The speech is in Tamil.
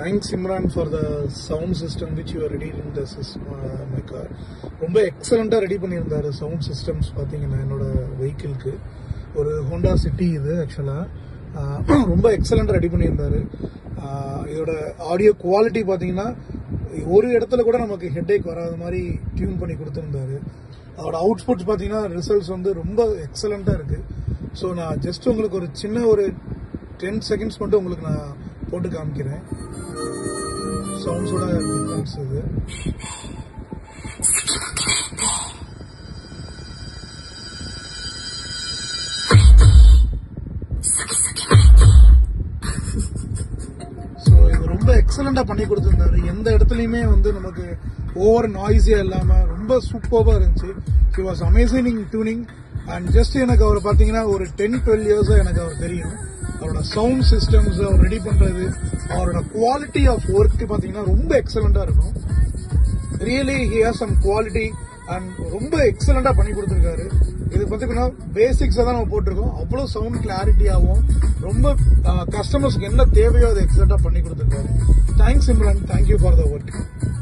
thank Simran for the sound system which you are ready in the sys- uh, my car. ரொம்ப எக்ஸலண்ட்டாக ரெடி பண்ணியிருந்தாரு சவுண்ட் சிஸ்டம்ஸ் பார்த்தீங்கன்னா என்னோட வெஹிக்கிள்க்கு ஒரு ஹோண்டா சிட்டி இது ஆக்சுவலாக ரொம்ப எக்ஸலண்ட்டாக ரெடி பண்ணியிருந்தாரு ஆஹ் இதோட ஆடியோ குவாலிட்டி பார்த்தீங்கன்னா ஒரு இடத்துல கூட நமக்கு ஹெட்டேக் வராத மாதிரி டியூன் பண்ணி கொடுத்துருந்தாரு அதோட அவுட்புட்ஸ் பார்த்தீங்கன்னா ரிசல்ட்ஸ் வந்து ரொம்ப எக்ஸலண்ட்டாக இருக்கு ஸோ நான் ஜஸ்ட் உங்களுக்கு ஒரு சின்ன ஒரு டென் செகண்ட்ஸ் மட்டும் உங்களுக்கு நான் போட்டு காமிக்கிறேன் சவுண்ட்ஸோட டிஃப்ரென்ஸ் இது ஸோ இது ரொம்ப எக்ஸலண்டா பண்ணி கொடுத்துருந்தாரு எந்த இடத்துலையுமே வந்து நமக்கு ஓவர் நாய்ஸியா இல்லாம ரொம்ப சூப்பராக இருந்துச்சு he was amazing tuning and just எனக்கு அவர் பார்த்தீங்கன்னா ஒரு டென் டுவெல் இயர்ஸா எனக்கு அவர் தெரியும் அவரோட சவுண்ட் சிஸ்டம்ஸ் அவர் ரெடி பண்றது அவரோட குவாலிட்டி ஆஃப் ஒர்க் பார்த்தீங்கன்னா ரொம்ப எக்ஸலண்டா இருக்கும் really he has some quality and ரொம்ப எக்ஸலண்டா பண்ணி கொடுத்துருக்காரு இது பார்த்தீங்கன்னா பேசிக்ஸாக தான் நம்ம போட்டிருக்கோம் அவ்வளோ சவுண்ட் கிளாரிட்டியாகவும் ரொம்ப கஸ்டமர்ஸ்க்கு என்ன தேவையோ அதை எக்ஸலண்டா பண்ணி கொடுத்துருக்காரு thanks Simran thank you for the work